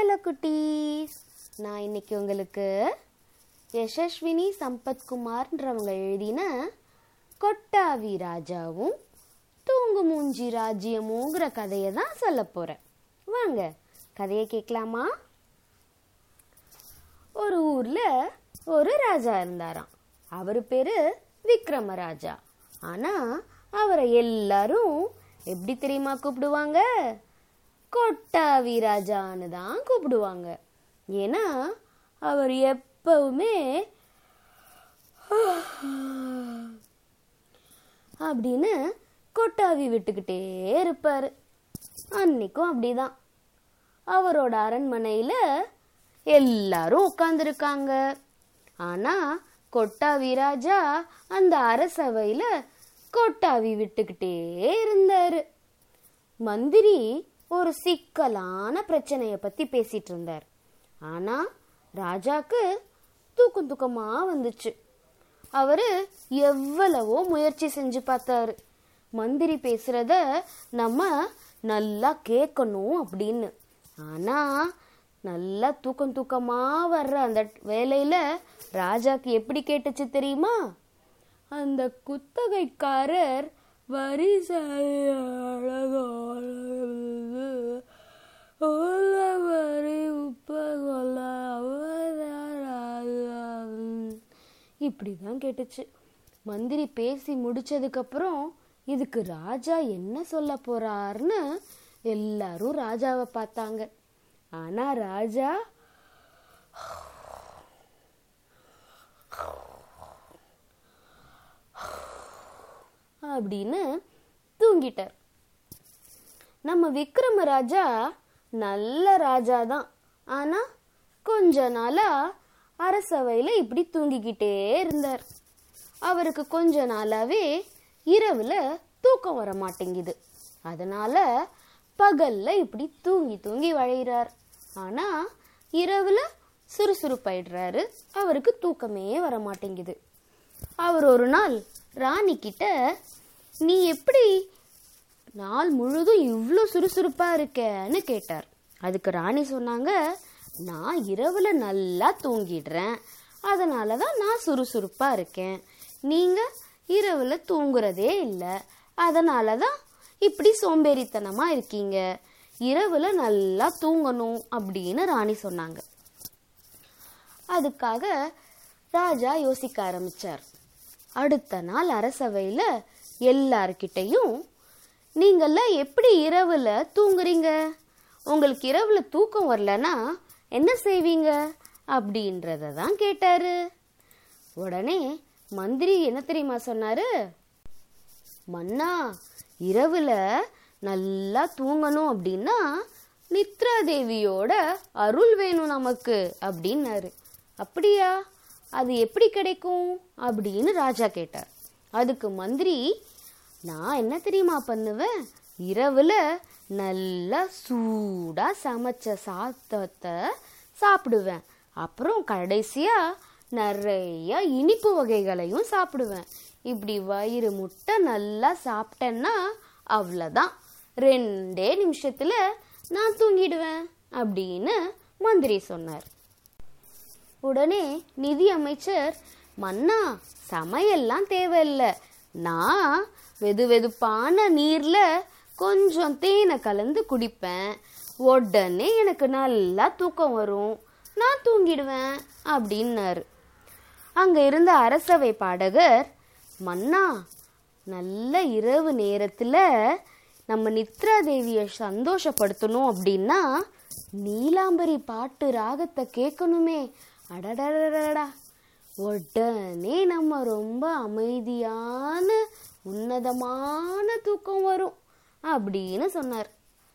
Hello குட்டீஸ் நான் இன்னைக்கு உங்களுக்கு யசஸ்வினி சம்பத்குமார்ன்றவங்க எழுதின கொட்டாவி ராஜாவும் தூங்கு மூஞ்சி ராஜ்யமுங்கிற கதையை தான் சொல்ல போகிறேன் வாங்க கதையை கேட்கலாமா ஒரு ஊரில் ஒரு ராஜா இருந்தாராம் அவர் பேர் விக்ரமராஜா ஆனால் அவரை எல்லாரும் எப்படி தெரியுமா கூப்பிடுவாங்க கொட்டாவி ராஜான்னு தான் கூப்பிடுவாங்க ஏன்னா அவர் எப்பவுமே அப்படின்னு கொட்டாவி விட்டுக்கிட்டே இருப்பார் அன்னைக்கும் அப்படிதான் அவரோட அரண்மனையில் எல்லாரும் உட்காந்துருக்காங்க ஆனால் கொட்டாவி ராஜா அந்த அரசவையில் கொட்டாவி விட்டுக்கிட்டே இருந்தார் மந்திரி ஒரு சிக்கலான பிரச்சனையை பற்றி பேசிட்டு இருந்தார் ஆனால் ராஜாக்கு தூக்கம் தூக்கமாக வந்துச்சு அவர் எவ்வளவோ முயற்சி செஞ்சு பார்த்தாரு மந்திரி பேசுறத நம்ம நல்லா கேட்கணும் அப்படின்னு ஆனால் நல்லா தூக்கம் தூக்கமாக வர்ற அந்த வேலையில ராஜாக்கு எப்படி கேட்டுச்சு தெரியுமா அந்த குத்தகைக்காரர் வரி வரி உப்ப கொல்ல இப்படி தான் கேட்டுச்சு மந்திரி பேசி முடிச்சதுக்கப்புறம் இதுக்கு ராஜா என்ன சொல்ல போறாருன்னு எல்லாரும் ராஜாவை பார்த்தாங்க ஆனா ராஜா அப்படின்னு தூங்கிட்டார் நம்ம விக்ரம ராஜா நல்ல ராஜா தான் ஆனா கொஞ்ச நாளா அரசவையில் இப்படி தூங்கிக்கிட்டே இருந்தார் அவருக்கு கொஞ்ச நாளாவே இரவுல தூக்கம் வர மாட்டேங்குது அதனால பகல்ல இப்படி தூங்கி தூங்கி வழைகிறார் ஆனா இரவுல சுறுசுறுப்பாயிடுறாரு அவருக்கு தூக்கமே வர மாட்டேங்குது அவர் ஒரு நாள் ராணி கிட்ட நீ எப்படி நாள் முழுதும் இவ்வளோ சுறுசுறுப்பா இருக்கேன்னு கேட்டார் அதுக்கு ராணி சொன்னாங்க நான் இரவுல நல்லா தூங்கிடுறேன் அதனால தான் நான் சுறுசுறுப்பா இருக்கேன் நீங்க இரவுல தூங்குறதே இல்லை அதனால தான் இப்படி சோம்பேறித்தனமா இருக்கீங்க இரவுல நல்லா தூங்கணும் அப்படின்னு ராணி சொன்னாங்க அதுக்காக ராஜா யோசிக்க ஆரம்பிச்சார் அடுத்த நாள் அரசவையில் எல்லார்கிட்டையும் நீங்கள்லாம் எப்படி இரவில் தூங்குறீங்க உங்களுக்கு இரவில் தூக்கம் வரலனா என்ன செய்வீங்க அப்படின்றத தான் கேட்டாரு உடனே மந்திரி என்ன தெரியுமா சொன்னாரு மன்னா இரவுல நல்லா தூங்கணும் அப்படின்னா நித்ரா தேவியோட அருள் வேணும் நமக்கு அப்படின்னாரு அப்படியா அது எப்படி கிடைக்கும் அப்படின்னு ராஜா கேட்டார் அதுக்கு மந்திரி நான் என்ன தெரியுமா பண்ணுவேன் இரவுல நல்லா சூடா சமைச்ச சாத்தத்தை சாப்பிடுவேன் அப்புறம் கடைசியா நிறைய இனிப்பு வகைகளையும் சாப்பிடுவேன் இப்படி வயிறு முட்டை நல்லா சாப்பிட்டேன்னா அவ்வளோதான் ரெண்டே நிமிஷத்துல நான் தூங்கிடுவேன் அப்படின்னு மந்திரி சொன்னார் உடனே நிதி அமைச்சர் மன்னா சமையல்லாம் தேவையில்லை நான் வெது வெதுப்பான நீர்ல கொஞ்சம் தேனை கலந்து குடிப்பேன் உடனே எனக்கு நல்லா தூக்கம் வரும் நான் தூங்கிடுவேன் அப்படின்னாரு அங்க இருந்த அரசவை பாடகர் மன்னா நல்ல இரவு நேரத்துல நம்ம நித்ரா தேவியை சந்தோஷப்படுத்தணும் அப்படின்னா நீலாம்பரி பாட்டு ராகத்தை கேட்கணுமே அடடடடடா உடனே நம்ம ரொம்ப அமைதியான உன்னதமான தூக்கம் வரும் அப்படின்னு சொன்னார்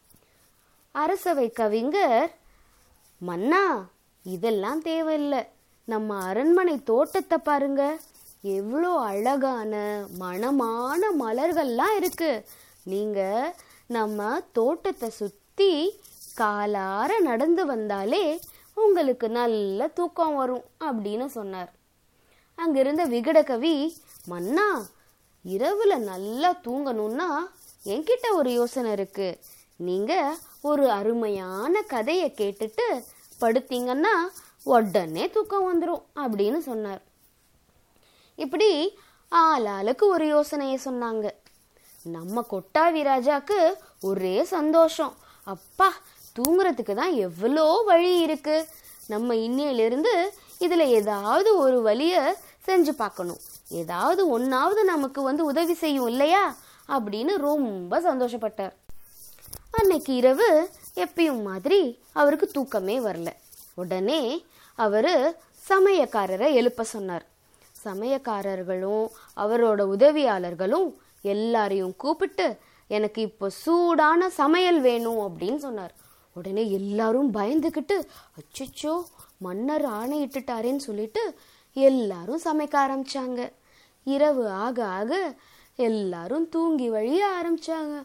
அரசவை கவிஞர் மன்னா இதெல்லாம் தேவையில்லை நம்ம அரண்மனை தோட்டத்தை பாருங்க எவ்வளோ அழகான மணமான மலர்கள்லாம் இருக்கு நீங்க நம்ம தோட்டத்தை சுத்தி காலார நடந்து வந்தாலே உங்களுக்கு நல்ல தூக்கம் வரும் அப்படின்னு சொன்னார் அங்கிருந்த விகடகவி மன்னா இரவுல நல்லா தூங்கணும்னா என்கிட்ட ஒரு யோசனை இருக்கு நீங்க ஒரு அருமையான கதையை கேட்டுட்டு படுத்தீங்கன்னா உடனே தூக்கம் வந்துடும் அப்படின்னு சொன்னார் இப்படி ஆளாளுக்கு ஒரு யோசனையை சொன்னாங்க நம்ம கொட்டாவி ராஜாக்கு ஒரே சந்தோஷம் அப்பா தூங்குறதுக்கு தான் எவ்வளோ வழி இருக்கு நம்ம இன்னையிலிருந்து இதுல ஏதாவது ஒரு வழிய செஞ்சு பார்க்கணும் ஏதாவது ஒன்னாவது நமக்கு வந்து உதவி செய்யும் இல்லையா அப்படின்னு ரொம்ப சந்தோஷப்பட்டார் அன்னைக்கு இரவு எப்பயும் மாதிரி அவருக்கு தூக்கமே வரல உடனே அவரு சமயக்காரரை எழுப்ப சொன்னார் சமயக்காரர்களும் அவரோட உதவியாளர்களும் எல்லாரையும் கூப்பிட்டு எனக்கு இப்போ சூடான சமையல் வேணும் அப்படின்னு சொன்னார் உடனே எல்லாரும் பயந்துக்கிட்டு அச்சச்சோ மன்னர் ஆணையிட்டுட்டாரேன்னு சொல்லிட்டு எல்லாரும் சமைக்க ஆரம்பிச்சாங்க இரவு ஆக ஆக எல்லாரும் தூங்கி வழிய ஆரம்பிச்சாங்க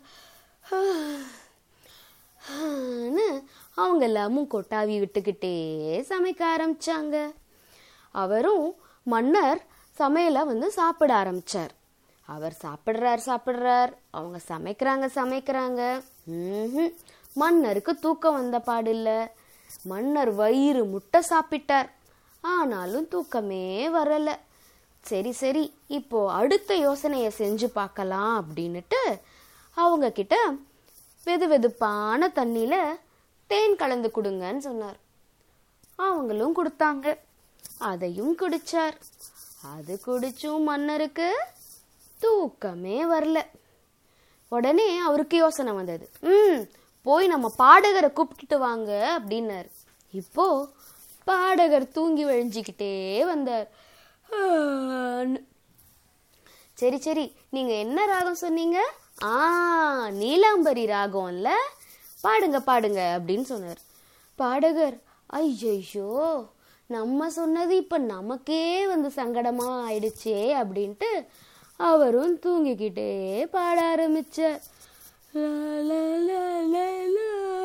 அவங்க எல்லாமும் கொட்டாவி விட்டுக்கிட்டே சமைக்க ஆரம்பிச்சாங்க அவரும் மன்னர் சமையலை வந்து சாப்பிட ஆரம்பிச்சார் அவர் சாப்பிடுறார் சாப்பிடுறார் அவங்க சமைக்கிறாங்க சமைக்கிறாங்க ம்ஹும். மன்னருக்கு தூக்கம் வந்த பாடில்ல மன்னர் வயிறு முட்டை சாப்பிட்டார் ஆனாலும் தூக்கமே வரல சரி சரி இப்போ அடுத்த யோசனையை செஞ்சு பார்க்கலாம் அப்படின்னுட்டு அவங்க கிட்ட வெது வெதுப்பான தண்ணியில தேன் கலந்து கொடுங்கன்னு சொன்னார் அவங்களும் கொடுத்தாங்க அதையும் குடிச்சார் அது குடிச்சும் மன்னருக்கு தூக்கமே வரல உடனே அவருக்கு யோசனை வந்தது ம் போய் நம்ம பாடகரை கூப்பிட்டுட்டு வாங்க அப்படின்னாரு இப்போ பாடகர் தூங்கி விழிஞ்சிக்கிட்டே வந்தார் ஆன்னு. சரி சரி நீங்க என்ன ராகம் சொன்னீங்க ஆ நீலாம்பரி ராகம்ல பாடுங்க பாடுங்க அப்படின்னு சொன்னார் பாடகர் ஐயோ நம்ம சொன்னது இப்ப நமக்கே வந்து சங்கடமா ஆயிடுச்சே அப்படின்ட்டு அவரும் தூங்கிக்கிட்டே பாட ஆரம்பிச்சார் லா, லா, லா, லா, லா.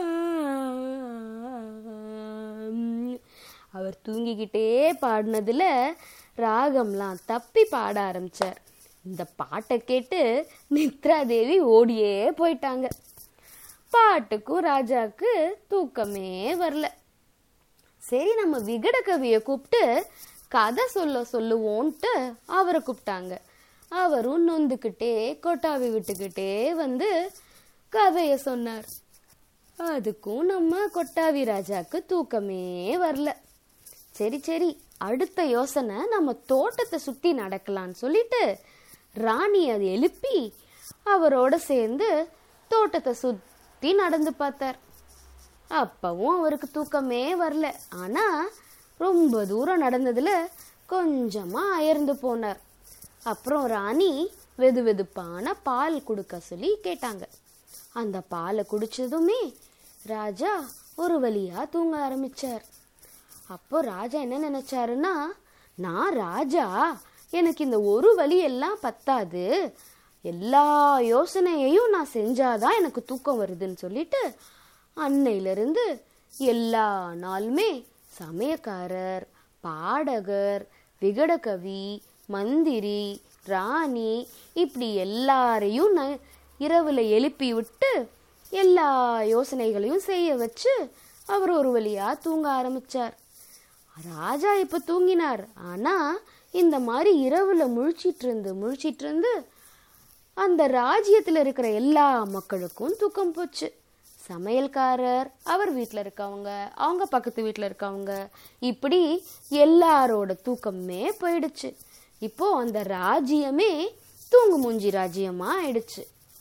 அவர் தூங்கிக்கிட்டே பாடினதுல ராகம்லாம் தப்பி பாட ஆரம்பிச்சார் இந்த பாட்டை கேட்டு நித்ரா தேவி ஓடியே போயிட்டாங்க பாட்டுக்கும் ராஜாக்கு தூக்கமே வரல சரி நம்ம விகட கவியை கூப்பிட்டு கதை சொல்ல சொல்லுவோன்ட்டு அவரை கூப்பிட்டாங்க அவரும் நொந்துக்கிட்டே கொட்டாவி விட்டுக்கிட்டே வந்து கதையை சொன்னார் அதுக்கும் நம்ம கொட்டாவி ராஜாக்கு தூக்கமே வரல சரி சரி அடுத்த யோசனை நம்ம தோட்டத்தை சுத்தி நடக்கலாம்னு சொல்லிட்டு ராணி அதை எழுப்பி அவரோட சேர்ந்து தோட்டத்தை சுத்தி நடந்து பார்த்தார் அப்பவும் அவருக்கு தூக்கமே வரல ஆனா ரொம்ப தூரம் நடந்ததுல கொஞ்சமா அயர்ந்து போனார் அப்புறம் ராணி வெது வெதுப்பான பால் கொடுக்க சொல்லி கேட்டாங்க அந்த பாலை குடிச்சதுமே ராஜா ஒரு வழியா தூங்க ஆரம்பிச்சார் அப்போ ராஜா என்ன நினைச்சாருன்னா நான் ராஜா எனக்கு இந்த ஒரு வழி எல்லாம் பத்தாது எல்லா யோசனையையும் நான் செஞ்சாதான் எனக்கு தூக்கம் வருதுன்னு சொல்லிட்டு அன்னையிலிருந்து எல்லா நாளுமே சமயக்காரர் பாடகர் விகடகவி மந்திரி ராணி இப்படி எல்லாரையும் ந- இரவுல எழுப்பி விட்டு எல்லா யோசனைகளையும் செய்ய வச்சு அவர் ஒரு வழியா தூங்க ஆரம்பிச்சார் ராஜா இப்ப தூங்கினார் ஆனா இந்த மாதிரி இரவுல முழிச்சிட்டு இருந்து முழிச்சிட்டு இருந்து அந்த ராஜ்யத்துல இருக்கிற எல்லா மக்களுக்கும் தூக்கம் போச்சு சமையல்காரர் அவர் வீட்ல இருக்கவங்க அவங்க பக்கத்து வீட்ல இருக்கவங்க இப்படி எல்லாரோட தூக்கமே போயிடுச்சு இப்போ அந்த ராஜ்யமே தூங்கு மூஞ்சி ராஜ்யமா ஆயிடுச்சு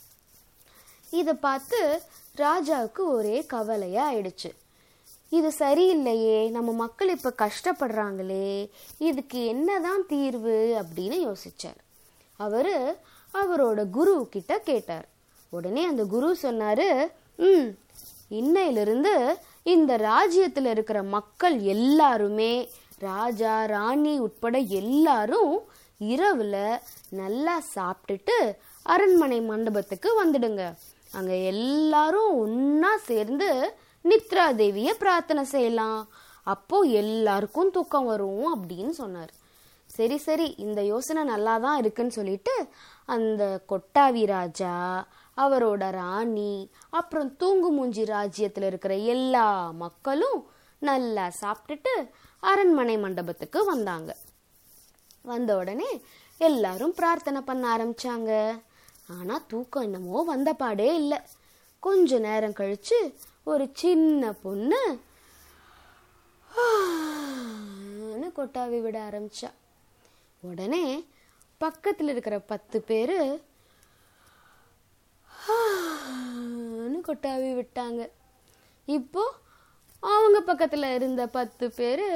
இதை பார்த்து ராஜாவுக்கு ஒரே கவலையா ஆயிடுச்சு இது சரியில்லையே நம்ம மக்கள் இப்ப கஷ்டப்படுறாங்களே இதுக்கு என்னதான் தீர்வு அப்படின்னு யோசிச்சார் அவரு அவரோட குரு கிட்ட கேட்டார் உடனே அந்த குரு சொன்னாரு ம் இன்னையிலிருந்து இந்த ராஜ்யத்துல இருக்கிற மக்கள் எல்லாருமே ராஜா ராணி உட்பட எல்லாரும் இரவுல நல்லா சாப்பிட்டுட்டு அரண்மனை மண்டபத்துக்கு வந்துடுங்க அங்க எல்லாரும் ஒன்னா சேர்ந்து நித்ரா தேவிய பிரார்த்தனை செய்யலாம் அப்போ எல்லாருக்கும் தூக்கம் வரும் அப்படின்னு சொன்னார் சரி சரி இந்த யோசனை நல்லா தான் இருக்குன்னு சொல்லிட்டு அந்த கொட்டாவி ராஜா அவரோட ராணி அப்புறம் தூங்கு மூஞ்சி ராஜ்யத்தில் இருக்கிற எல்லா மக்களும் நல்லா சாப்பிட்டுட்டு அரண்மனை மண்டபத்துக்கு வந்தாங்க வந்த உடனே எல்லாரும் பிரார்த்தனை பண்ண ஆரம்பிச்சாங்க ஆனா தூக்கம் என்னமோ வந்த பாடே இல்லை கொஞ்ச நேரம் கழிச்சு ஒரு சின்ன பொண்ணு ஆன்னு கொட்டாவி விட ஆரம்பிச்சா உடனே பக்கத்துல இருக்கிற பத்து பேரு ஆன்னு கொட்டாவி விட்டாங்க இப்போ அவங்க பக்கத்துல இருந்த பத்து பேரு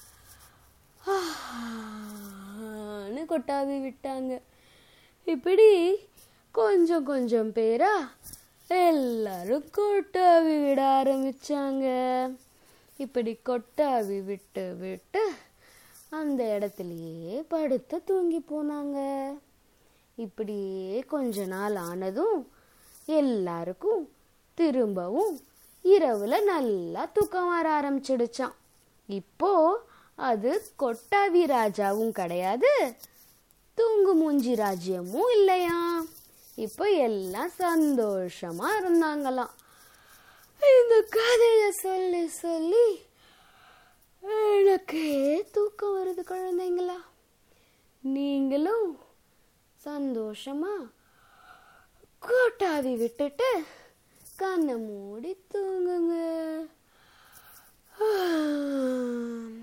ஆன்னு கொட்டாவி விட்டாங்க இப்படி கொஞ்சம் கொஞ்சம் பேரா எல்லாரும் கொட்டாவி விட ஆரம்பிச்சாங்க இப்படி கொட்டாவி விட்டு விட்டு அந்த இடத்துலயே படுத்து தூங்கி போனாங்க இப்படியே கொஞ்ச நாள் ஆனதும் எல்லாருக்கும் திரும்பவும் இரவுல நல்லா தூக்கம் வர ஆரம்பிச்சிடுச்சான் இப்போ அது கொட்டாவி ராஜாவும் கிடையாது தூங்கு மூஞ்சி ராஜ்யமும் இல்லையா இப்போ எல்லாம் சந்தோஷமா இருந்தாங்களாம் இந்த கதைய சொல்லி சொல்லி எனக்கே தூக்கம் வருது குழந்தைங்களா நீங்களும் சந்தோஷமா கொட்டாவி விட்டுட்டு கண்ணை மூடி தூங்குங்க